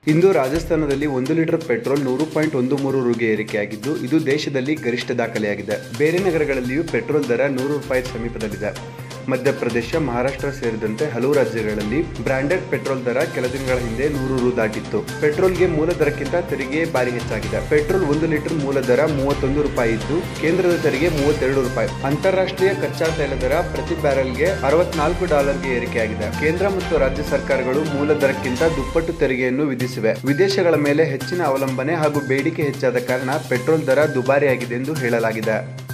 ಇಂದು ರಾಜಸ್ಥಾನದಲ್ಲಿ ಒಂದು litre petrol ನೂರು ಪಾಯಿಂಟ್ ಒಂದು ಮೂರು ರುಗೆ ಏರಿಕೆಯಾಗಿದ್ದು ಇದು ದೇಶದಲ್ಲಿ ಗರಿಷ್ಠ ದಾಖಲೆಯಾಗಿದೆ ಬೇರೆ ನಗರಗಳಲ್ಲಿಯೂ ಪೆಟ್ರೋಲ್ ದರ ನೂರು ರೂಪಾಯಿ ಸಮೀಪದಲ್ಲಿದೆ ಮಧ್ಯಪ್ರದೇಶ ಮಹಾರಾಷ್ಟ್ರ ಸೇರಿದಂತೆ ಹಲವು ರಾಜ್ಯಗಳಲ್ಲಿ ಬ್ರಾಂಡೆಡ್ ಪೆಟ್ರೋಲ್ ದರ ಕೆಲ ದಿನಗಳ ಹಿಂದೆ ನೂರು ರು ದಾಟಿತ್ತು ಪೆಟ್ರೋಲ್ಗೆ ಮೂಲ ದರಕ್ಕಿಂತ ತೆರಿಗೆ ಭಾರಿ ಹೆಚ್ಚಾಗಿದೆ ಪೆಟ್ರೋಲ್ ಒಂದು ಲೀಟರ್ ಮೂಲ ದರ ಮೂವತ್ತೊಂದು ರೂಪಾಯಿ ಇದ್ದು ಕೇಂದ್ರದ ತೆರಿಗೆ ಮೂವತ್ತೆರಡು ರೂಪಾಯಿ ಅಂತಾರಾಷ್ಟ್ರೀಯ ಕಚ್ಚಾ ತೈಲ ದರ ಪ್ರತಿ ಬ್ಯಾರೆಲ್ಗೆ ಅರವತ್ನಾಲ್ಕು ಡಾಲರ್ಗೆ ಏರಿಕೆಯಾಗಿದೆ ಕೇಂದ್ರ ಮತ್ತು ರಾಜ್ಯ ಸರ್ಕಾರಗಳು ಮೂಲ ದರಕ್ಕಿಂತ ದುಪ್ಪಟ್ಟು ತೆರಿಗೆಯನ್ನು ವಿಧಿಸಿವೆ ವಿದೇಶಗಳ ಮೇಲೆ ಹೆಚ್ಚಿನ ಅವಲಂಬನೆ ಹಾಗೂ ಬೇಡಿಕೆ ಹೆಚ್ಚಾದ ಕಾರಣ ಪೆಟ್ರೋಲ್ ದರ ದುಬಾರಿಯಾಗಿದೆ ಎಂದು ಹೇಳಲಾಗಿದೆ